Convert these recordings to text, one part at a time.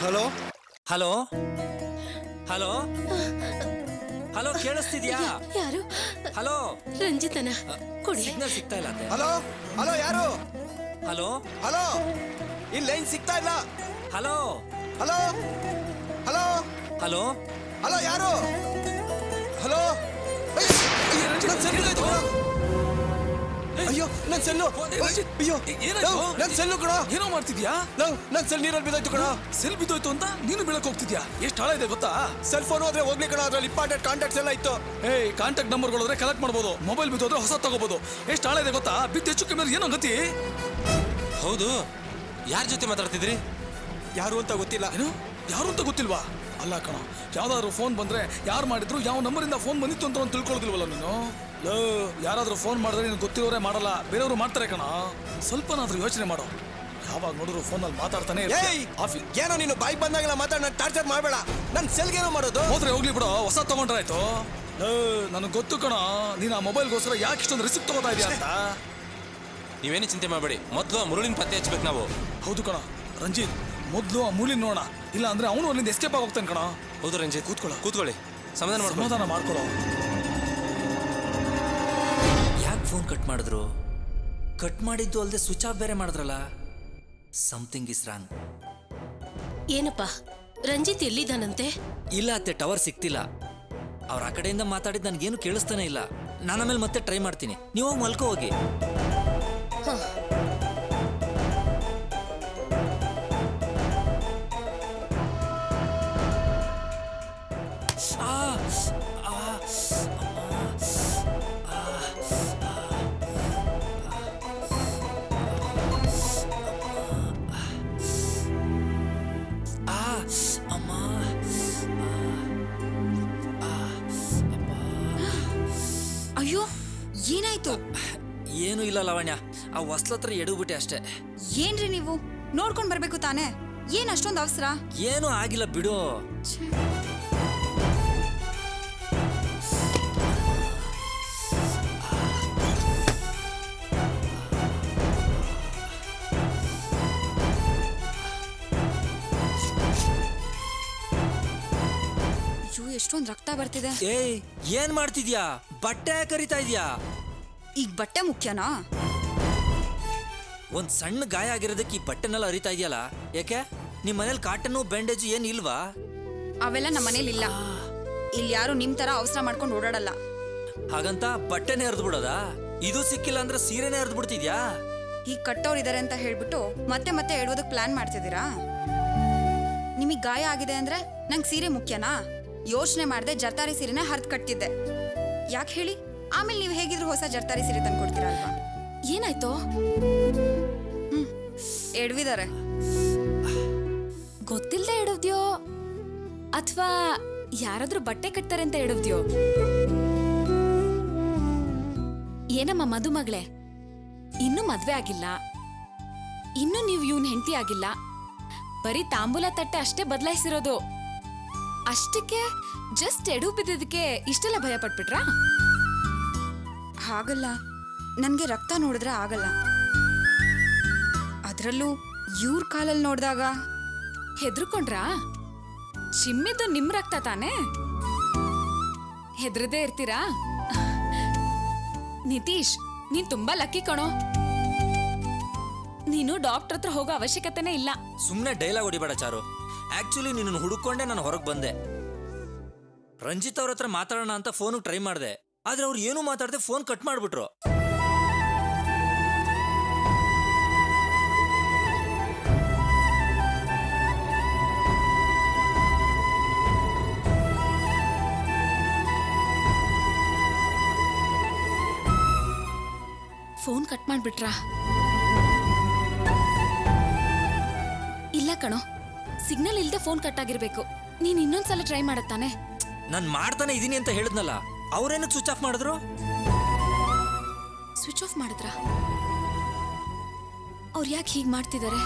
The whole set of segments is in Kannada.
ಹಲೋ ಹಲೋ ಹಲೋ ಹಲೋ ಕೇಳಿಸ್ತಿದ್ಯಾ ಯಾರು ಹಲೋ ರಂಜಿತನ ಕೊಡಿ ಸಿಗ್ನಲ್ ಸಿಗ್ತಾ ಇಲ್ಲ ಅತ್ತೆ ಹಲೋ ಹಲೋ ಯಾರು ಹಲೋ ಹಲೋ ಈ ಲೈನ್ ಸಿಗ್ತಾ ಇಲ್ಲ hello hello hello hello hello ಯಾರು ಹಲೋ ಅಯ್ಯೋ ನನ್ ಸೆಲ್ಲು ಅಯ್ಯೋ ಏನಾಯ್ತು? ನನ್ ಸೆಲ್ಲು ಕಣ ಏನೋ ಮಾಡ್ತಿದ್ಯಾ ನನ್ ಸೆಲ್ ನೀರಲ್ಲಿ ಬಿದ್ದೋಯ್ತು ಕಣ ಸೆಲ್ ಬಿದ್ದೋಯ್ತು ಅಂತ ನೀನು ಬೀಳಕ್ ಹೋಗ್ತಿದ್ಯಾ ಎಷ್ಟು ಹಾಳ ಇದೆ ಗೊತ್ತಾ ಸೆಲ್ ಫೋನ್ ಹೋದ್ರೆ ಹೋಗ್ಲಿ ಕಣ ಅದ್ರಲ್ಲಿ ಇಂಪಾರ್ಟೆಂಟ್ ಕಾಂಟ್ಯಾಕ್ಟ್ಸ್ ಎಲ್ಲ ಇತ್ತು ಏಯ್ ಕಾಂಟ್ಯಾಕ್ಟ್ ನಂಬರ್ಗಳು ಹೋದ್ರೆ ಕಲೆಕ್ಟ್ ಮಾಡ್ಬೋದು ಮೊಬೈಲ್ ಬಿದ್ದೋದ್ರೆ ಹೊಸ ತಗೋಬಹುದು ಎಷ್ಟು ಹಾಳ ಇದೆ ಗೊತ್ತಾ ಬಿದ್ದು ಹೆಚ್ಚು ಕಮ್ಮಿ ಏನೋ ಗತಿ ಹೌದು ಯಾರ ಜೊತೆ ಮಾತಾಡ್ತಿದ್ರಿ ಯಾರು ಅಂತ ಗೊತ್ತಿಲ್ಲ ಏನು ಯಾರು ಅಂತ ಗೊತ್ತಿಲ್ವಾ ಅಲ್ಲ ಕಣ ಯಾವ್ದಾದ್ರು ಫೋನ್ ಬಂದ್ರೆ ಯಾರು ಮಾಡಿದ್ರು ಯಾವ ನಂಬರಿಂದ ಫೋನ್ ಬಂದಿತ್ತು ಅಂತ ಒಂದು ತಿಳ್ಕೊಳ್ದಿಲ್ವಲ್ಲ ನೀನು ಲೋ ಯಾರಾದ್ರೂ ಫೋನ್ ಮಾಡಿದ್ರೆ ನೀನು ಗೊತ್ತಿರೋರೇ ಮಾಡಲ್ಲ ಬೇರೆಯವರು ಮಾಡ್ತಾರೆ ಕಣ ಸ್ವಲ್ಪನಾದ್ರೂ ಯೋಚನೆ ಮಾಡೋ ಯಾವಾಗ ನೋಡಿದ್ರು ಫೋನಲ್ಲಿ ಮಾತಾಡ್ತಾನೆ ಏಯ್ ಆಫಿ ಏನೋ ನೀನು ಬಾಯಿಗೆ ಬಂದಾಗೆಲ್ಲ ಮಾತಾಡ ನಾನು ಟಾರ್ಚರ್ ಮಾಡಬೇಡ ನನ್ ಸೆಲ್ಗೇನೋ ಮಾಡೋದು ಹೋದ್ರೆ ಹೋಗ್ಲಿ ಬಿಡೋ ಹೊಸ ತಗೊಂಡ್ರಾಯ್ತು ನನಗೆ ಗೊತ್ತು ಕಣ ನೀನು ಆ ಮೊಬೈಲ್ಗೋಸ್ಕರ ಯಾಕೆ ಇಷ್ಟೊಂದು ರಿಸಿಪ್ಟ್ ತಗೋತಾ ಇದೆಯಾ ಅಂತ ನೀವೇನು ಚಿಂತೆ ಮಾಡಬೇಡಿ ಮೊದಲು ಮುರುಳಿನ ಪತ್ತೆ ಹಚ್ಬೇಕು ನಾವು ಹೌದು ಕಣ ರಂಜಿತ್ ಮೊದಲು ಆ ಮೂಲಿನ ನೋಡ ಇಲ್ಲ ಅಂದ್ರೆ ಅವನು ಅಲ್ಲಿಂದ ಎಸ್ಕೇಪ್ ಆಗಿ ಹೋಗ್ತಾನೆ ಕಣ ಹೌದು ರಂಜಿತ್ ಕೂತ್ಕೊಳ್ಳೋ. ಕೂತ್ಕೊಳ್ಳಿ ಸಮಾಧಾನ ಮಾಡ್ಕೊಳ್ಳಿ ಸಮಾಧಾನ ಮಾಡ್ಕೊಳೋ ಯಾಕೆ ಫೋನ್ ಕಟ್ ಮಾಡಿದ್ರು ಕಟ್ ಮಾಡಿದ್ದು ಅಲ್ಲದೆ ಸ್ವಿಚ್ ಆಫ್ ಬೇರೆ ಮಾಡಿದ್ರಲ್ಲ ಸಮಥಿಂಗ್ ಇಸ್ ರಾಂಗ್ ಏನಪ್ಪ ರಂಜಿತ್ ಎಲ್ಲಿದ್ದಾನಂತೆ ಇಲ್ಲ ಅತ್ತೆ ಟವರ್ ಸಿಗ್ತಿಲ್ಲ ಅವ್ರ ಆ ಕಡೆಯಿಂದ ಮಾತಾಡಿದ್ ನನಗೇನು ಕೇಳಿಸ್ತಾನೆ ಇಲ್ಲ ನಾನು ಆಮೇಲೆ ಮತ್ತೆ ಟ್ರೈ ಮಾಡ್ತೀನಿ ನೀವು ಹೋಗಿ ಮಲ್ಕೋ ಹೋಗಿ ಆ, ಆ, ಆ, ಅಮ್ಮ ಅಯ್ಯೋ ಏನಾಯ್ತು ಏನೂ ಇಲ್ಲ ಲಾವಣ್ಯ ಆ ಹೊಸ್ಲತ್ರ ಎಡಗ್ಬಿಟ್ಟೆ ಅಷ್ಟೇ ಏನ್ರಿ ನೀವು ನೋಡ್ಕೊಂಡ್ ಬರ್ಬೇಕು ತಾನೇ ಏನ್ ಅಷ್ಟೊಂದು ಅವಸರ ಏನೂ ಆಗಿಲ್ಲ ಬಿಡು ಅಯ್ಯೋ ಎಷ್ಟೊಂದು ರಕ್ತ ಬರ್ತಿದೆ ಏಯ್ ಏನ್ ಮಾಡ್ತಿದ್ಯಾ ಬಟ್ಟೆ ಯಾಕ್ ಕರಿತಾ ಇದ್ಯಾ ಈಗ ಬಟ್ಟೆ ಮುಖ್ಯನಾ ಒಂದ್ ಸಣ್ಣ ಗಾಯ ಆಗಿರೋದಕ್ಕೆ ಈ ಬಟ್ಟೆನೆಲ್ಲ ಅರಿತಾ ಇದೆಯಲ್ಲ ಯಾಕೆ ನಿಮ್ ಮನೇಲಿ ಕಾಟನ್ನು ಬ್ಯಾಂಡೇಜು ಏನ್ ಇಲ್ವಾ ಅವೆಲ್ಲ ನಮ್ಮ ಮನೇಲಿ ಇಲ್ಲ ಇಲ್ಲಿ ಯಾರು ನಿಮ್ ತರ ಅವಸರ ಮಾಡ್ಕೊಂಡು ಓಡಾಡಲ್ಲ ಹಾಗಂತ ಬಟ್ಟೆನೇ ಹರಿದು ಬಿಡೋದಾ ಇದು ಸಿಕ್ಕಿಲ್ಲ ಅಂದ್ರೆ ಸೀರೆನೇ ಹರಿದು ಬಿಡ್ತಿದ್ಯಾ ಈಗ ಕಟ್ಟೋರ್ ಇದಾರೆ ಅಂತ ಹೇಳ್ಬಿಟ್ಟು ಮತ್ತೆ ಮತ್ತೆ ಹೇಳೋದಕ್ ಪ್ಲಾನ್ ಮಾಡ್ತಿದ್ದೀರಾ ನಿಮಗೆ ಗಾಯ ಆಗಿದೆ ಅಂದ್ರೆ ನಂಗೆ ಸೀರೆ ಮುಖ್ಯನಾ ಯೋಚನೆ ಮಾಡದೆ ಜರ್ತಾರಿ ಸೀರೆನ ಹರ್ದ್ ಕಟ್ತಿದ್ದೆ ಯಾಕೆ ಹೇಳಿ ಆಮೇಲೆ ನೀವು ಹೇಗಿದ್ರು ಹೊಸ ಜರ್ತಾರಿ ಸೀರೆ ತಂದು ಕೊಡ್ತೀರಲ್ವಾ ಏನಾಯ್ತು ಎಡ್ವಿದಾರೆ ಗೊತ್ತಿಲ್ದೆ ಇಡೋದ್ಯೋ ಅಥವಾ ಯಾರಾದ್ರೂ ಬಟ್ಟೆ ಕಟ್ತಾರೆ ಅಂತ ಇಡೋದ್ಯೋ ಏನಮ್ಮ ಮದುಮಗಳೇ ಇನ್ನೂ ಮದ್ವೆ ಆಗಿಲ್ಲ ಇನ್ನು ನೀವು ಇವನ್ ಹೆಂಡತಿ ಆಗಿಲ್ಲ ಬರೀ ತಾಂಬೂಲ ತಟ್ಟೆ ಅಷ್ಟೇ ಬದಲಾಯಿಸಿರೋದು ಅಷ್ಟಕ್ಕೆ ಜಸ್ಟ್ ಎಡು ಬಿದ್ದದಕ್ಕೆ ಇಷ್ಟೆಲ್ಲ ಭಯ ಪಟ್ಬಿಟ್ರಾ ಹಾಗಲ್ಲ ನನಗೆ ರಕ್ತ ನೋಡಿದ್ರೆ ಆಗಲ್ಲ ಅದರಲ್ಲೂ ಇವ್ರ ಕಾಲಲ್ಲಿ ನೋಡಿದಾಗ ಹೆದರ್ಕೊಂಡ್ರಾ ಚಿಮ್ಮಿದ್ದು ನಿಮ್ ರಕ್ತ ತಾನೇ ಹೆದ್ರದೇ ಇರ್ತೀರಾ ನಿತೀಶ್ ನೀನ್ ತುಂಬಾ ಲಕ್ಕಿ ಕಣೋ ನೀನು ಡಾಕ್ಟರ್ ಹತ್ರ ಹೋಗೋ ಅವಶ್ಯಕತೆನೇ ಇಲ್ಲ ಸುಮ್ಮನೆ ಡೈಲಾಗ್ ಹೊಡಿಬೇಡ ಚಾರು ಆಕ್ಚುಲಿ ನಿನ್ನ ಹುಡುಕೊಂಡೆ ನಾನು ಹೊರಗೆ ಬಂದೆ ರಂಜಿತ್ ಅವ್ರ ಹತ್ರ ಮಾತಾಡೋಣ ಅಂತ ಫೋನ್ ಟ್ರೈ ಮಾಡಿದೆ ಆದ್ರೆ ಅವ್ರು ಏನೂ ಮಾತಾಡದೆ ಫೋನ್ ಕಟ್ ಮಾಡ್ಬಿಟ್ರು ಫೋನ್ ಕಟ್ ಮಾಡ್ಬಿಟ್ರಾ ಇಲ್ಲ ಕಣೋ ಸಿಗ್ನಲ್ ಇಲ್ದೆ ಫೋನ್ ಕಟ್ ಆಗಿರ್ಬೇಕು ನೀನ್ ಇನ್ನೊಂದ್ಸಲ ಟ್ರೈ ಮಾಡತ್ತಾನೆ ನಾನು ಮಾಡ್ತಾನೆ ಇದೀನಿ ಅಂತ ಹೇಳಿದ್ನಲ್ಲ ಅವ್ರೇನು ಸ್ವಿಚ್ ಆಫ್ ಮಾಡಿದ್ರು ಸ್ವಿಚ್ ಆಫ್ ಮಾಡಿದ್ರಾ ಅವ್ರು ಯಾಕೆ ಹೀಗೆ ಮಾಡ್ತಿದ್ದಾರೆ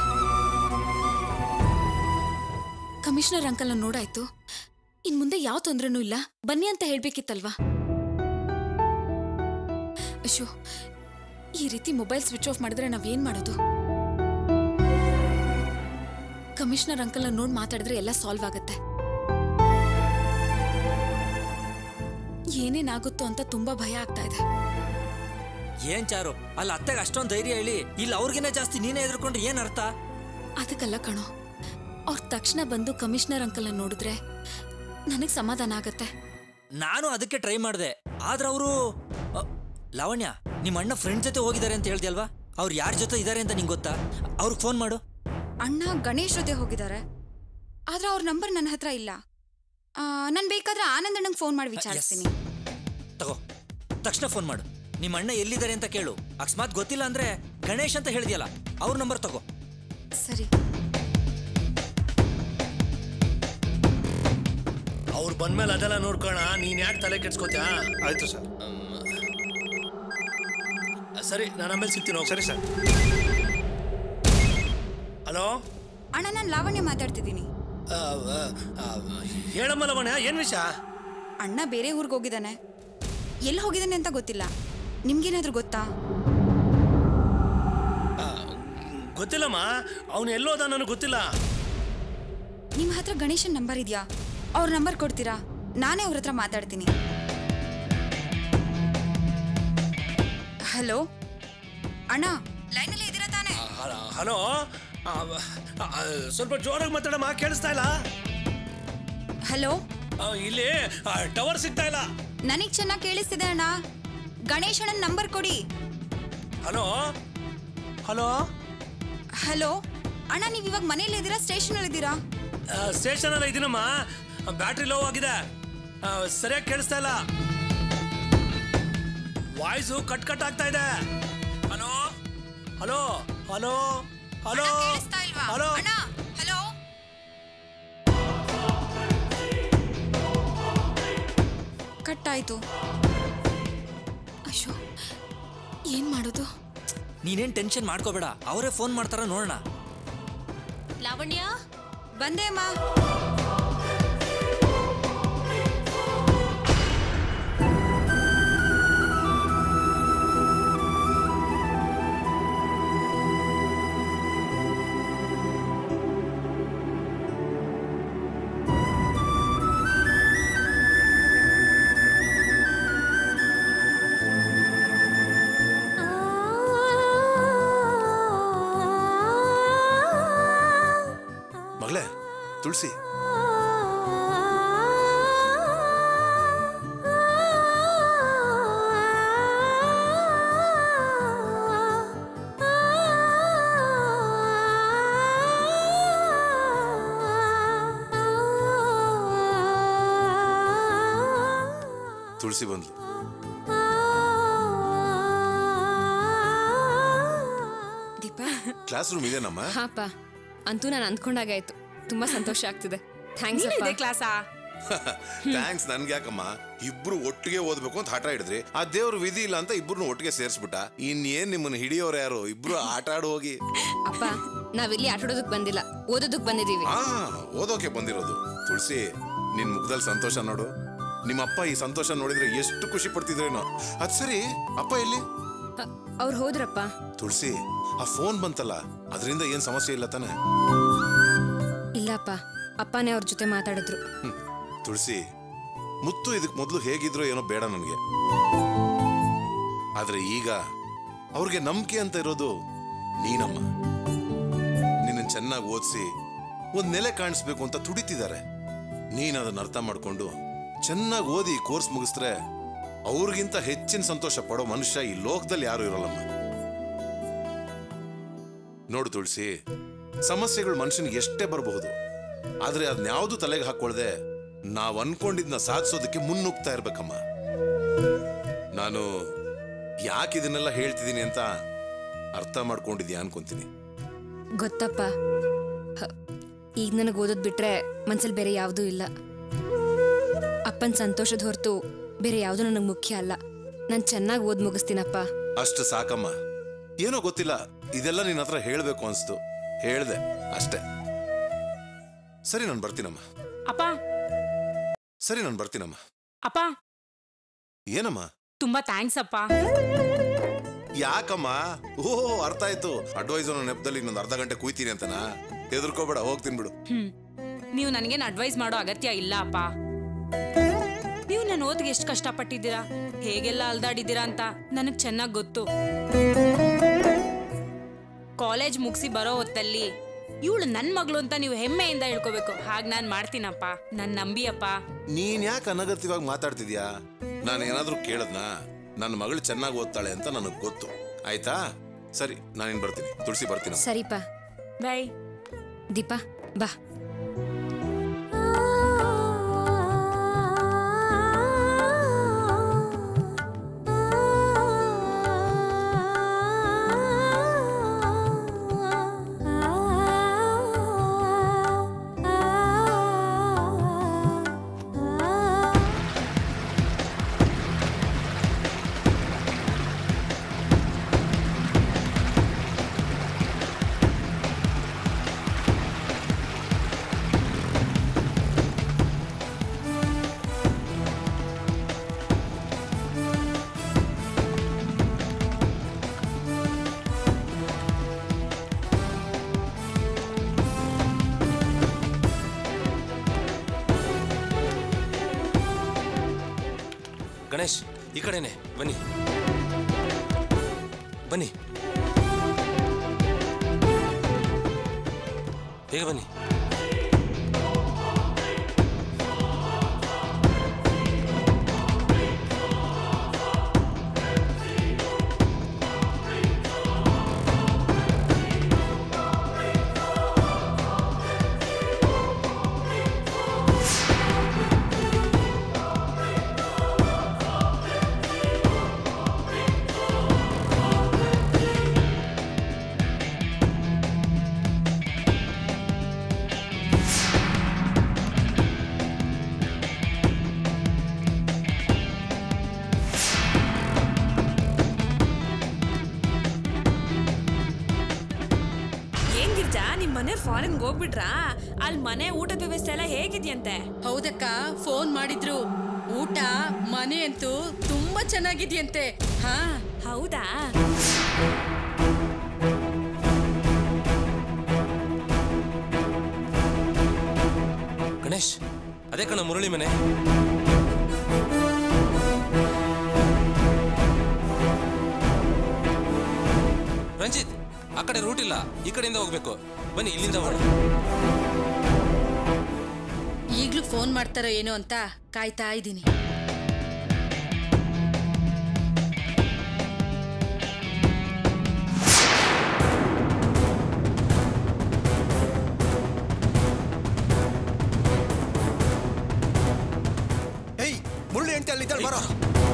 ಕಮಿಷನರ್ ಅಂಕಲ್ನ ನೋಡಾಯ್ತು ಇನ್ ಮುಂದೆ ಯಾವ ತೊಂದ್ರೆನೂ ಇಲ್ಲ ಬನ್ನಿ ಅಂತ ಹೇಳ್ಬೇಕಿತ್ತಲ್ವಾ ಅಶೋ ಈ ರೀತಿ ಮೊಬೈಲ್ ಸ್ವಿಚ್ ಆಫ್ ಮಾಡಿದ್ರೆ ನಾವೇನ್ ಮಾಡೋದು ಕಮಿಷನರ್ ಅಂಕಲ್ನ ನೋಡಿ ಮಾತಾಡಿದ್ರೆ ಎಲ್ಲ ಸಾಲ್ವ್ ಆಗುತ್ತೆ ಏನೇನಾಗುತ್ತೋ ಅಂತ ತುಂಬಾ ಭಯ ಆಗ್ತಾ ಇದೆ ಏನ್ ಚಾರು ಅಲ್ಲಿ ಅತ್ತೆಗೆ ಅಷ್ಟೊಂದು ಧೈರ್ಯ ಹೇಳಿ ಇಲ್ಲಿ ಅವ್ರಿಗಿನ್ನ ಜಾಸ್ತಿ ನೀನೇ ಎದ್ರುಕೊಂಡ್ರೆ ಏನ್ ಅರ್ಥ ಅದಕ್ಕಲ್ಲ ಕಣೋ ಅವ್ರ ತಕ್ಷಣ ಬಂದು ಕಮಿಷನರ್ ಅಂಕಲ್ನ ನೋಡಿದ್ರೆ ನನಗೆ ಸಮಾಧಾನ ಆಗತ್ತೆ ನಾನು ಅದಕ್ಕೆ ಟ್ರೈ ಮಾಡಿದೆ ಆದ್ರೆ ಅವರು ಲಾವಣ್ಯ ನಿಮ್ಮ ಅಣ್ಣ ಫ್ರೆಂಡ್ ಜೊತೆ ಹೋಗಿದ್ದಾರೆ ಅಂತ ಹೇಳ್ದೆ ಅಲ್ವಾ ಅವ್ರು ಯಾರ ಜೊತೆ ಇದ್ದಾರೆ ಅಂತ ನಿಂಗೆ ಗೊತ್ತಾ ಅವ್ರಿಗೆ ಫೋನ್ ಮಾಡು ಅಣ್ಣ ಗಣೇಶ್ ಜೊತೆ ಹೋಗಿದ್ದಾರೆ ಆದ್ರೆ ಅವ್ರ ನಂಬರ್ ನನ್ನ ಹತ್ರ ಇಲ್ಲ ನಾನು ಬೇಕಾದ್ರೆ ಆನಂದ್ ಅಣ್ಣಂಗೆ ಫೋನ್ ಮಾಡಿ ವಿಚಾರಿಸ್ತೀನಿ ತಗೋ ತಕ್ಷಣ ಫೋನ್ ಮಾಡು ನಿಮ್ಮ ಅಣ್ಣ ಎಲ್ಲಿದ್ದಾರೆ ಅಂತ ಕೇಳು ಅಕಸ್ಮಾತ್ ಗೊತ್ತಿಲ್ಲ ಅಂದ್ರೆ ಗಣೇಶ್ ಅಂತ ಹೇಳಿದ್ಯಲ್ಲ ಅವ್ರ ನಂಬರ್ ತಗೋ ಸರಿ ಅವ್ರು ಬಂದ್ಮೇಲೆ ಅದೆಲ್ಲ ನೋಡ್ಕೋಣ ನೀನ್ ಯಾಕೆ ತಲೆ ಕೆಡ್ಸ್ಕೊತ್ಯಾ ಆಯ್ತು ಸರ್ ಸರಿ ನಾನು ಆಮೇಲೆ ಸಿಗ್ತೀನಿ ಹೋಗು. ಸರಿ ಸರ್ ಹಲೋ ಅಣ್ಣ ನಾನು ಲಾವಣ್ಯ ಮಾತಾಡ್ತಿದ್ದೀನಿ ಆ, ಆ, ಆ, ಹೇಳಮ್ಮ ಲವಣ್ಯ ಏನ್ ವಿಷಯ ಅಣ್ಣ ಬೇರೆ ಊರಿಗೆ ಹೋಗಿದ್ದಾನೆ ಎಲ್ಲಿ ಹೋಗಿದ್ದಾನೆ ಅಂತ ಗೊತ್ತಿಲ್ಲ ನಿಮ್ಗೇನಾದ್ರೂ ಗೊತ್ತಾ ಆ, ಗೊತ್ತಿಲ್ಲಮ್ಮ ಅವನು ಎಲ್ಲೋದ ನನಗೆ ಗೊತ್ತಿಲ್ಲ ನಿಮ್ಮ ಹತ್ರ ಗಣೇಶನ್ ನಂಬರ್ ಇದೆಯಾ ಅವ್ರ ನಂಬರ್ ಕೊಡ್ತೀರಾ ನಾನೇ ಅವ್ರ ಹತ್ರ ಮಾತಾಡ್ತೀನಿ ಹಲೋ ಅಣ್ಣ ಲೈನಲ್ಲಿ ಇದ್ದೀರಾ ತಾನೇ ಆ, ಹಲೋ ಆ, ಆ, ಸ್ವಲ್ಪ ಜೋರಾಗಿ ಮಾತಾಡಮ್ಮ ಕೇಳಿಸ್ತಾ ಇಲ್ಲ ಹಲೋ ಆ, ಇಲ್ಲಿ ಟವರ್ ಸಿಗ್ತಾ ಇಲ್ಲ ನನಗ್ ಚೆನ್ನಾಗಿ ಕೇಳಿಸ್ತಿದೆ ಅಣ್ಣ ಗಣೇಶ್ ಅಣ್ಣನ ನಂಬರ್ ಕೊಡಿ ಹಲೋ ಹಲೋ ಹಲೋ ಅಣ್ಣ ನೀವು ಇವಾಗ ಮನೇಲಿ ಇದ್ದೀರಾ ಸ್ಟೇಷನಲ್ಲಿ ಇದ್ದೀರಾ ಸ್ಟೇಷನ್ ಅಲ್ಲ ಇದೀನಮ್ಮ ಬ್ಯಾಟ್ರಿ ಲೋ ಆಗಿದೆ ಆ, ಸರಿಯಾಗಿ ಕೇಳಿಸ್ತಾ ಇಲ್ಲ ವಾಯ್ಸು ಕಟ್ ಕಟ್ ಆಗ್ತಾ ಇದೆ ಹಲೋ ಹಲೋ ಹಲೋ ಹಲೋ ಅಣ್ಣ, ಕೇಳಿಸ್ತಾ ಇಲ್ವಾ ಹಲೋ ಅಣ್ಣ ಹಲೋ ಕಟ್ ಆಯ್ತು ಅಯ್ಯೋ ಏನ್ ಮಾಡೋದು ನೀನೇನ್ ಟೆನ್ಷನ್ ಮಾಡ್ಕೋಬೇಡ ಅವರೇ ಫೋನ್ ಮಾಡ್ತಾರ ನೋಡೋಣ ಲಾವಣ್ಯ ಬಂದೆ ಅಮ್ಮ ಮಗಳೇ ತುಳಸಿ ತುಳಸಿ ಬಂದ್ಲು ದೀಪಾ ಕ್ಲಾಸ್ ರೂಮ್ ಇದೇನಮ್ಮ ಹಾಪ ಅಂತೂ ನಾನು ಅಂದ್ಕೊಂಡಾಗಾಯ್ತು ತುಂಬಾ ಸಂತೋಷ ಆಗ್ತಿದೆ ಥ್ಯಾಂಕ್ಸ್ ಅಪ್ಪ ಕ್ಲಾಸಾ ಥ್ಯಾಂಕ್ಸ್ ನನ್ಗೆ ಯಾಕಮ್ಮ ಇಬ್ರು ಒಟ್ಟಿಗೆ ಓದ್ಬೇಕು ಅಂತ ಹಠ ಹಿಡಿದ್ರಿ ಆ ದೇವ್ರ ವಿಧಿ ಇಲ್ಲ ಅಂತ ಇಬ್ರು ಒಟ್ಟಿಗೆ ಸೇರ್ಸ್ಬಿಟ್ಟ ಇನ್ನೇನ್ ನಿಮ್ಮನ್ನ ಹಿಡಿಯೋರು ಯಾರು ಇಬ್ರು ಆಟ ಆಡ್ ಹೋಗಿ ಅಪ್ಪ ನಾವಿಲ್ಲಿ ಆಟಾಡೋದಕ್ ಬಂದಿಲ್ಲ ಓದೋದಕ್ ಬಂದಿದೀವಿ ಆ ಓದೋಕೆ ಬಂದಿರೋದು ತುಳಸಿ ನಿನ್ ಮುಖದಲ್ಲಿ ಸಂತೋಷ ನೋಡು ನಿಮ್ಮ ಅಪ್ಪ ಈ ಸಂತೋಷ ನೋಡಿದ್ರೆ ಎಷ್ಟು ಖುಷಿ ಪಡ್ತಿದ್ರೇನೋ ಅದ್ ಸರಿ ಅಪ್ಪ ಎಲ್ಲಿ ಅವ್ರು ಹೋದ್ರಪ್ಪ ತುಳಸಿ ಆ ಫೋನ್ ಬಂತಲ್ಲ ಅದರಿಂದ ಏನ್ ಸಮಸ್ಯೆ ಇಲ್ಲ ತಾನೆ ಇಲ್ಲಪ್ಪ ಅಪ್ಪನೇ ಅವ್ರ ಜೊತೆ ಮಾತಾಡಿದ್ರು ಹ್ಮ್. ತುಳಸಿ ಮುತ್ತು ಇದಕ್ ಮೊದಲು ಹೇಗಿದ್ರೋ ಏನೋ ಬೇಡ ನನಗೆ ಆದ್ರೆ ಈಗ ಅವ್ರಿಗೆ ನಂಬಿಕೆ ಅಂತ ಇರೋದು ನೀನಮ್ಮ ನಿನ್ನ ಚೆನ್ನಾಗಿ ಓದಿಸಿ ಒಂದ್ ನೆಲೆ ಕಾಣಿಸ್ಬೇಕು ಅಂತ ತುಡಿತಿದ್ದಾರೆ ನೀನ್ ಅದನ್ನ ಅರ್ಥ ಮಾಡ್ಕೊಂಡು ಚೆನ್ನಾಗಿ ಓದಿ ಕೋರ್ಸ್ ಮುಗಿಸಿದ್ರೆ ಅವ್ರಿಗಿಂತ ಹೆಚ್ಚಿನ ಸಂತೋಷ ಪಡೋ ಮನುಷ್ಯ ಈ ಲೋಕದಲ್ಲಿ ಯಾರು ಇರೋಲ್ಲಮ್ಮ ನೋಡು ತುಳಸಿ ಸಮಸ್ಯೆಗಳು ಮನುಷ್ಯನಿಗೆ ಎಷ್ಟೇ ಬರಬಹುದು ಆದ್ರೆ ಅದನ್ಯಾವುದು ತಲೆಗೆ ಹಾಕೊಳ್ದೆ ನಾವ್ ಅನ್ಕೊಂಡಿದ್ನ ಸಾಧಿಸೋದಕ್ಕೆ ಮುನ್ನುಗ್ತಾ ಇರ್ಬೇಕಮ್ಮ ನಾನು ಯಾಕೆ ಇದನ್ನೆಲ್ಲ ಹೇಳ್ತಿದ್ದೀನಿ ಅಂತ ಅರ್ಥ ಮಾಡ್ಕೊಂಡಿದ್ಯಾ ಅನ್ಕೊಂತೀನಿ ಗೊತ್ತಪ್ಪ ಹ, ಈಗ ನನಗೆ ಓದೋದ್ ಬಿಟ್ರೆ ಮನ್ಸಲ್ಲಿ ಬೇರೆ ಯಾವುದೂ ಇಲ್ಲ ಅಪ್ಪನ ಸಂತೋಷದ ಹೊರತು ಬೇರೆ ಯಾವುದು ನನಗೆ ಮುಖ್ಯ ಅಲ್ಲ ನಾನು ಚೆನ್ನಾಗಿ ಓದ್ ಮುಗಿಸ್ತೀನಪ್ಪ ಅಷ್ಟು ಸಾಕಮ್ಮ ಏನೋ ಗೊತ್ತಿಲ್ಲ ಇದೆಲ್ಲ ನಿನ್ನ ಹತ್ರ ಹೇಳ್ಬೇಕು ಅನ್ಸ್ತು ಹೇಳ್ದೆ ಅಷ್ಟೇ ಸರಿ ನಾನು ಬರ್ತೀನಮ್ಮ ಅಪ್ಪ ಸರಿ ನಾನು ಬರ್ತೀನಮ್ಮ ಅಪ್ಪ ಏನಮ್ಮ ತುಂಬಾ ಥ್ಯಾಂಕ್ಸ್ ಅಪ್ಪ ಯಾಕಮ್ಮ ಓಹೋ ಅರ್ಥ ಆಯ್ತು ಅಡ್ವೈಸರ್ ನೆಪದಲ್ಲಿ ಇನ್ನೊಂದು ಅರ್ಧ ಗಂಟೆ ಕುಯ್ತೀನಿ ಅಂತನಾ ಹೆದರ್ಕೋಬೇಡ ಹೋಗ್ತೀನಿ ಬಿಡು ಹ್ಮ್ ನೀವು ನನಗೇನು ಅಡ್ವೈಸ್ ಮಾಡೋ ಅಗತ್ಯ ಇಲ್ಲ ಅಪ್ಪ ನೀವು ನನ್ನ ಓದಿಗೆ ಎಷ್ಟು ಕಷ್ಟಪಟ್ಟಿದ್ದೀರಾ ಹೇಗೆಲ್ಲ ಅಲ್ದಾಡಿದ್ದೀರಾ ಅಂತ ನನಗೆ ಚೆನ್ನಾಗಿ ಗೊತ್ತು ಕಾಲೇಜ್ ಮುಗಿಸಿ ಬರೋ ಹೊತ್ತಲ್ಲಿ ಇವಳು ನನ್ನ ಮಗಳು ಅಂತ ನೀವು ಹೆಮ್ಮೆಯಿಂದ ಹೇಳ್ಕೋಬೇಕು ಹಾಗೆ ನಾನು ಮಾಡ್ತೀನಪ್ಪ ನನ್ನ ನಂಬಿಯಪ್ಪ ನೀನ್ ಯಾಕೆ ಅನಗತ್ಯವಾಗಿ ಮಾತಾಡ್ತಿದ್ಯಾ ನಾನು ಏನಾದ್ರೂ ಕೇಳದ್ನಾ ನನ್ನ ಮಗಳು ಚೆನ್ನಾಗಿ ಓದ್ತಾಳೆ ಅಂತ ನನಗೆ ಗೊತ್ತು ಆಯ್ತಾ ಸರಿ ನಾನಿನ್ ಬರ್ತೀನಿ ತುಳಸಿ ಬರ್ತೀನಿ ಸರಿಪಾ ಬಾಯ್ ದೀಪಾ ಬಾ ಗಣೇಶ್ ಈ ಕಡೆನೆ ಬನ್ನಿ ಬನ್ನಿ ಬೇಗ ಬನ್ನಿ ಏನ್ ಗಿರ್ಜಾ ನಿಮ್ ಮನೆ ಫಾರಿನ್ಗೆ ಹೋಗ್ಬಿಟ್ರಾ ಅಲ್ಲಿ ಮನೆ ಊಟದ ವ್ಯವಸ್ಥೆ ಎಲ್ಲ ಹೇಗಿದ್ಯಂತೆ ಹೌದಕ್ಕ ಫೋನ್ ಮಾಡಿದ್ರು ಊಟ ಮನೆ ಅಂತೂ ತುಂಬಾ ಚೆನ್ನಾಗಿದ್ಯಂತೆ ಹಾ ಹೌದಾ ಗಣೇಶ್ ಅದೇ ಕಣ ಮುರಳಿ ಮನೆ ರಂಜಿತ್ ಆ ಕಡೆ ರೂಟ್ ಇಲ್ಲ ಈ ಕಡೆಯಿಂದ ಹೋಗ್ಬೇಕು ಬನ್ನಿ ಇಲ್ಲಿಂದ ಹೋಗೋಣ ಈಗ್ಲೂ ಫೋನ್ ಮಾಡ್ತಾರೋ ಏನೋ ಅಂತ ಕಾಯ್ತಾ ಇದ್ದೀನಿ ಏಯ್ ಮುರಳಿ ಹೆಂಡತಿ ಅಲ್ಲಿದ್ದಾಳೆ ಬರೋ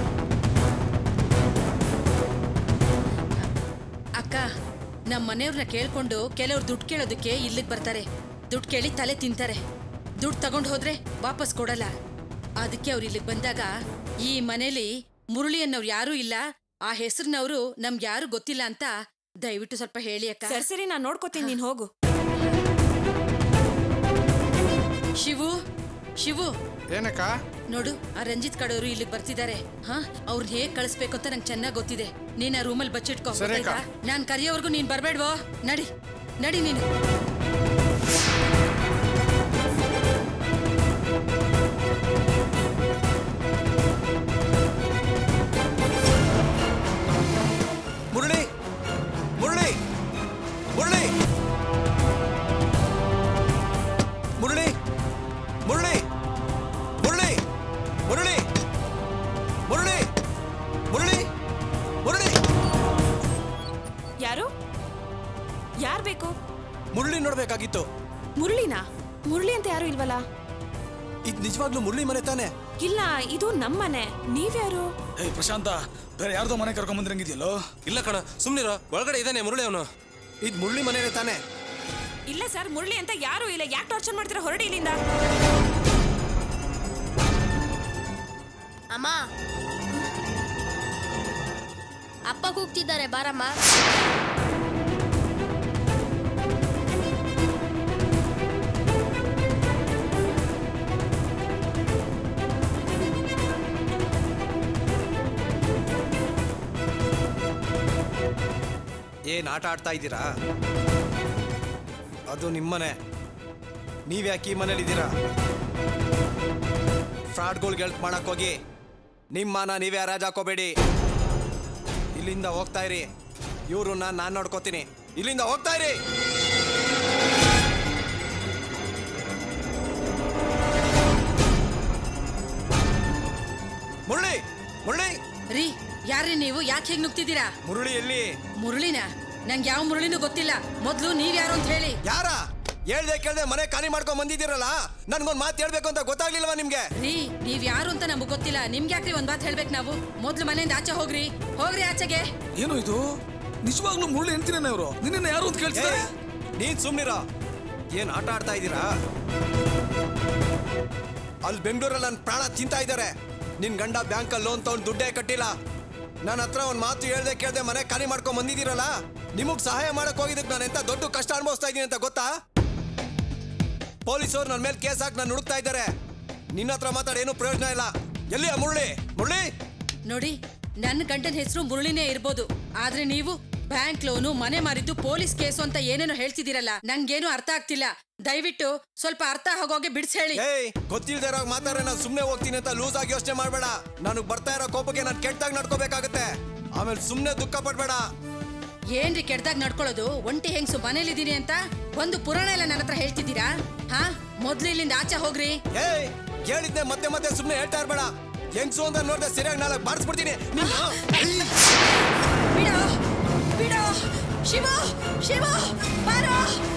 ಅಕ್ಕ ನಮ್ಮ ಮನೆಯವ್ರನ್ನ ಕೇಳ್ಕೊಂಡು ಕೆಲವ್ರು ದುಡ್ಡು ಕೇಳೋದಕ್ಕೆ ಇಲ್ಲಿಗೆ ಬರ್ತಾರೆ ದುಡ್ಡು ಕೇಳಿ ತಲೆ ತಿಂತಾರೆ ದುಡ್ಡು ತಗೊಂಡು ಹೋದ್ರೆ ವಾಪಸ್ ಕೊಡಲ್ಲ ಅದಕ್ಕೆ ಅವ್ರು ಇಲ್ಲಿಗೆ ಬಂದಾಗ ಈ ಮನೇಲಿ ಮುರಳಿ ಅನ್ನೋರು ಯಾರೂ ಇಲ್ಲ ಆ ಹೆಸರಿನವರು ನಮ್ಗೆ ಯಾರು ಗೊತ್ತಿಲ್ಲ ಅಂತ ದಯವಿಟ್ಟು ಸ್ವಲ್ಪ ಹೇಳಿ ಅಕ್ಕ ಸರಿ ಸರಿ ನಾನು ನೋಡ್ಕೋತೀನಿ ನೀನ್ ಹೋಗು ಶಿವು ಶಿವು ಏನಕ್ಕ ನೋಡು ಆ ರಂಜಿತ್ ಕಡೆಯವರು ಇಲ್ಲಿಗೆ ಬರ್ತಿದ್ದಾರೆ ಹಾ ಅವ್ರನ್ನ ಹೇಗ್ ಕಳಿಸ್ಬೇಕು ಅಂತ ನಂಗೆ ಚೆನ್ನಾಗಿ ಗೊತ್ತಿದೆ ನೀನ್ ಆ ರೂಮಲ್ಲಿ ಬಚ್ಚಿಟ್ಕೋ ಸರಿ ಅಕ್ಕ. ಗೊತ್ತಾಯ್ತಾ? ನಾನ್ ಕರೆಯೋವರೆಗೂ ನೀನ್ ಬರ್ಬೇಡ್ವೋ ನಡಿ ನಡಿ ನೀನು ಮುರಳಿ ಮುರಳಿ ಮುರಳಿ ಮುರಳಿ ಮುರಳಿ ಮುರಳಿ ಮುರಳಿ ಮುರಳಿ ಮುರಳಿ ಮುರಳಿ ಯಾರು ಯಾರ್ ಬೇಕು ಮುರಳಿ ನೋಡ್ಬೇಕಾಗಿತ್ತು ಮುರಳಿನಾ ಮುರಳಿ ಅಂತ ಯಾರು ಇಲ್ವಲ್ಲ ಇದು ನಿಜವಾಗ್ಲೂ ಮುರಳಿ ಮನೆ ತಾನೆ ಇಲ್ಲ ಇದು ನಮ್ಮನೆ ನೀವ್ಯಾರು ಏಯ್ ಪ್ರಶಾಂತ ಬೇರೆ ಯಾರ್ದೋ ಮನೆ ಕರ್ಕೊಂಡ್ ಬಂದಿರಂಗಿದ್ಯಲ್ಲೋ ಇಲ್ಲ ಕಣ ಸುಮ್ನಿರೋ ಒಳಗಡೆ ಇದ್ದಾನೆ ಮುರಳಿ ಅವನು ಇದು ಮುರಳಿ ಮನೆನೇ ತಾನೆ ಇಲ್ಲ ಸರ್ ಮುರಳಿ ಅಂತ ಯಾರು ಇಲ್ಲ ಯಾಕೆ ಟಾರ್ಚರ್ ಮಾಡ್ತೀರಾ ಹೊರಡಿ ಇಲ್ಲಿಂದ ಅಮ್ಮ ಅಪ್ಪ ಕೂಗ್ತಿದ್ದಾರೆ ಬಾರಮ್ಮ ಏನ್ ಆಟ ಆಡ್ತಾ ಇದ್ದೀರಾ ಅದು ನಿಮ್ಮನೆ ನೀವ್ಯಾಕೆ ಈ ಮನೇಲಿದ್ದೀರಾ ಫ್ರಾಡ್ಗಳ್ಗೆ ಹೆಲ್ಪ್ ಮಾಡಕ್ ಹೋಗಿ ನಿಮ್ಮ ಮಾನ ನೀವೇ ಹರಾಜ್ ಹಾಕೋಬೇಡಿ ಇಲ್ಲಿಂದ ಹೋಗ್ತಾ ಇರಿ ಇವ್ರನ್ನ ನಾನು ನೋಡ್ಕೋತೀನಿ ಇಲ್ಲಿಂದ ಹೋಗ್ತಾ ಇರಿ ಮುರಳಿ ಮುರಳಿ ರೀ ಯಾರ್ರಿ ನೀವು ಯಾಕೆ ಹೇಗ್ ನುಗ್ತಿದ್ದೀರಾ ಮುರಳಿ ಎಲ್ಲಿ ಮುರಳಿನ ನಂಗೆ ಯಾವ ಮುರಳಿನೂ ಗೊತ್ತಿಲ್ಲ ಮೊದ್ಲು ನೀವ್ ಯಾರು ಅಂತ ಹೇಳಿ ಯಾರ ಹೇಳ್ದೆ ಕೇಳ್ದೆ ಮನೆ ಖಾಲಿ ಮಾಡ್ಕೊಂಡ್ ಬಂದಿದ್ದೀರಲ್ಲ ನನ್ಗೊಂದ್ ಮಾತು ಹೇಳ್ಬೇಕು ಅಂತ ಗೊತ್ತಾಗ್ಲಿಲ್ವಾ ನಿಮ್ಗೆ ರೀ ನೀವ್ ಯಾರು ಅಂತ ನಮಗ್ ಗೊತ್ತಿಲ್ಲ ನಿಮ್ಗೆ ಯಾಕ್ರಿ ಒಂದ್ ಮಾತು ಹೇಳ್ಬೇಕು ನಾವು ಮೊದ್ಲು ಮನೆಯಿಂದ ಆಚೆ ಹೋಗ್ರಿ ಹೋಗ್ರಿ ಆಚೆಗೆ ಏನು ಇದು ನಿಜವಾಗ್ಲೂ ಮುರಳಿ ಎಂತಿನೇನ ಇವರು ನಿನ್ನ ಯಾರು ಅಂತ ಕೇಳ್ತಿದ್ದಾರೆ ಏ, ನೀನ್ ಸುಮ್ನಿರ ಏನ್ ಆಟ ಆಡ್ತಾ ಇದ್ದೀರಾ ಅಲ್ಲಿ ಬೆಂಗಳೂರಲ್ಲಿ ನನ್ನ ಪ್ರಾಣ ತಿಂತಾ ಇದ್ದಾರೆ ನಿನ್ ಗಂಡ ಬ್ಯಾಂಕಲ್ಲಿ ಲೋನ್ ತಗೊಂಡು ದುಡ್ಡೇ ಕಟ್ಟಿಲ್ಲ ನನ್ನ ಹತ್ರ ಒಂದ್ ಮಾತು ಹೇಳ್ದೆ ಕೇಳ್ದೆ ಮನೆ ಖಾಲಿ ಮಾಡ್ಕೊಂಡ್ ಬಂದಿದ್ದೀರಲ್ಲ ನಿಮಗ್ ಸಹಾಯ ಮಾಡಕ್ ಹೋಗಿದ್ದಕ್ಕೆ ನಾನು ಎಂತ ದೊಡ್ಡ ಕಷ್ಟ ಅನುಭವಿಸ್ತಾ ಇದ್ದೀನಿ ಅಂತ ಗೊತ್ತಾ ಪೊಲೀಸರು ನನ್ನ ಮೇಲೆ ಕೇಸ್ ಹಾಕಿ ನಾನು ಹುಡುಕ್ತಾ ಇದ್ದಾರೆ ನಿನ್ನ ಹತ್ರ ಮಾತಾಡಿ ಏನು ಪ್ರಯೋಜನ ಇಲ್ಲ ಎಲ್ಲಿ ಆ ಮುರಳಿ ಮುರಳಿ ನೋಡಿ ನನ್ನ ಗಂಡನ ಹೆಸರು ಮುರಳಿನೇ ಇರ್ಬೋದು ಆದ್ರೆ ನೀವು ಬ್ಯಾಂಕ್ ಲೋನು ಮನೆ ಮಾರಿದ್ದು ಪೊಲೀಸ್ ಕೇಸು ಅಂತ ಏನೇನೋ ಹೇಳ್ತಿದ್ದೀರಲ್ಲ ನಂಗೇನು ಅರ್ಥ ಆಗ್ತಿಲ್ಲ ದಯವಿಟ್ಟು ಸ್ವಲ್ಪ ಅರ್ಥ ಆಗೋಗೆ ಬಿಡ್ಸ್ ಹೇಳಿ ಏಯ್ ಗೊತ್ತಿಲ್ದೇ ಇರೋ ಮಾತಾಡ್ರೆ ನಾನು ಸುಮ್ಮನೆ ಹೋಗ್ತೀನಿ ಅಂತ ಲೂಸ್ ಆಗಿ ಯೋಚನೆ ಮಾಡಬೇಡ ನನಗೆ ಬರ್ತಾ ಇರೋ ಕೋಪಕ್ಕೆ ನಾನು ಕೆಟ್ಟದಾಗ ನಡ್ಕೋಬೇಕಾಗತ್ತೆ ಆಮೇಲೆ ಸುಮ್ಮನೆ ದುಃಖ ಪಡ್ಬೇಡ ಏನ್ರಿ ಕೆಡ್ದಾಗ ನಡ್ಕೊಳ್ಳೋದು ಒಂಟಿ ಹೆಂಗ್ಸು ಮನೇಲಿದ್ದೀನಿ ಅಂತ ಒಂದು ಪುರಾಣ ಎಲ್ಲ ನನ್ನ ಹತ್ರ ಹೇಳ್ತಿದ್ದೀರಾ ಹಾ ಮೊದ್ಲು ಇಲ್ಲಿಂದ ಆಚೆ ಹೋಗ್ರಿ ಏಯ್ ಕೇಳಿದ್ನೆ ಮತ್ತೆ ಮತ್ತೆ ಸುಮ್ಮನೆ ಹೇಳ್ತಾ ಇರ್ಬೇಡ ಹೆಂಗ್ಸು ಅಂತ ನೋಡ್ದೆ ಸರಿಯಾಗಿ ನಾಲ್ಕು ಬಾರಿಸ್ಬಿಡ್ತೀನಿ ನಿನ್ನ ಬಿಡೋ ಬಿಡೋ ಶಿವ ಶಿವ ಬಾರೋ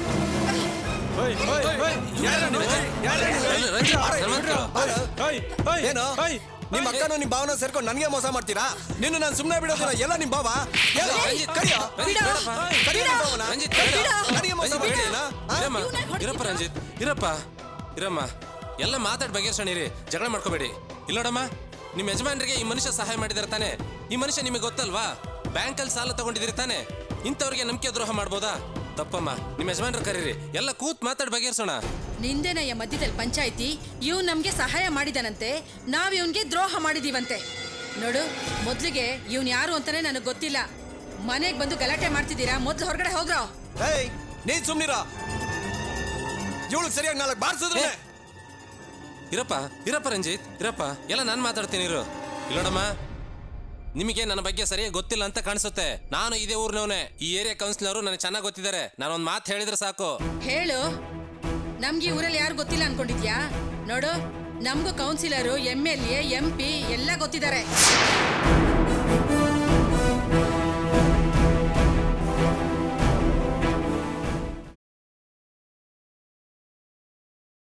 ಏನು ನಿಮ್ಮ ಅಕ್ಕನು ನಿಮ್ಮ ಭಾವನ ಸೇರ್ಕೊಂಡು ನನಗೆ ಮೋಸ ಮಾಡ್ತೀರಾ ನಿನ್ನ ನಾನು ಸುಮ್ಮನೆ ಬಿಡೋದಿಲ್ಲ ಎಲ್ಲ ನಿಮ್ಮ ಭಾವ ಏನು? ಕರಿಯೋ ಬಿಡೋ ಕರಿಯೋ ನಿಮ್ಮ ಭಾವನ ರಂಜಿತ್, ಬಿಡೋ. ನನಗೆ ಮೋಸ ಮಾಡ್ತೀರಾ ಆ? ಇರಮ್ಮ ಇರಪ್ಪ ರಂಜಿತ್ ಇರಪ್ಪ ಇರಮ್ಮ ಎಲ್ಲ ಮಾತಾಡ್ ಬಗೆಹರಿಸೋಣಿರಿ ಜಗಳ ಮಾಡ್ಕೋಬೇಡಿ ಇಲ್ಲೋಡಮ್ಮ ನಿಮ್ಮ ಯಜಮಾನರಿಗೆ ಈ ಮನುಷ್ಯ ಸಹಾಯ ಮಾಡಿದಾರೆ ತಾನೆ ಈ ಮನುಷ್ಯ ನಿಮಗೆ ಗೊತ್ತಲ್ವಾ ಬ್ಯಾಂಕಲ್ಲಿ ಸಾಲ ತಗೊಂಡಿದ್ದೀರಿ ತಾನೆ ಇಂಥವ್ರಿಗೆ ನಂಬಿಕೆ ದ್ರೋಹ ಮಾಡ್ಬೋದಾ ತಪ್ಪಮ್ಮ ನಿಮ್ಮ ಯಜಮಾನ್ರ ಕರೀರಿ ಎಲ್ಲ ಕೂತ್ ಮಾತಾಡ್ ಬಗೆಹರಿಸೋಣ ನಿಂದೆನಯ್ಯ ಮಧ್ಯದಲ್ಲಿ ಪಂಚಾಯಿತಿ ಇವ್ ನಮ್ಗೆ ಸಹಾಯ ಮಾಡಿದನಂತೆ ನಾವ್ ಇವನ್ಗೆ ದ್ರೋಹ ಮಾಡಿದೀವಂತೆ ನೋಡು ಮೊದ್ಲಿಗೆ ಇವ್ನ್ ಯಾರು ಅಂತಾನೆ ನನಗ್ ಗೊತ್ತಿಲ್ಲ ಮನೆಗ್ ಬಂದು ಗಲಾಟೆ ಮಾಡ್ತಿದ್ದೀರಾ ಮೊದ್ಲು ಹೊರಗಡೆ ಹೋಗ್ರೋ ಏಯ್ ನೀನ್ ಸುಮ್ನಿರ ಇವಳು ಸರಿಯಾಗಿ ನಾಲ್ಕು ಬಾರಿಸಿದ್ರೆ ಇರಪ್ಪ ಇರಪ್ಪ ರಂಜಿತ್ ಇರಪ್ಪ ಎಲ್ಲ ನಾನು ಮಾತಾಡ್ತೀನಿ ಇರು ಇಲ್ಲೋಡಮ್ಮ ನಿಮಗೆ ನನ್ನ ಬಗ್ಗೆ ಸರಿಯಾಗಿ ಗೊತ್ತಿಲ್ಲ ಅಂತ ಕಾಣಿಸುತ್ತೆ ನಾನು ಇದೇ ಊರಿನವನೇ ಈ ಏರಿಯಾ ಕೌನ್ಸಿಲರು ನನಗೆ ಚೆನ್ನಾಗಿ ಗೊತ್ತಿದ್ದಾರೆ ನಾನು ಒಂದು ಮಾತು ಹೇಳಿದ್ರೆ ಸಾಕು ಹೇಳು ನಮ್ಗೆ ಈ ಊರಲ್ಲಿ ಯಾರು ಗೊತ್ತಿಲ್ಲ ಅನ್ಕೊಂಡಿದ್ಯಾ ನೋಡು ನಮ್ಗೂ councillor M L A M P ಎಲ್ಲ ಗೊತ್ತಿದ್ದಾರೆ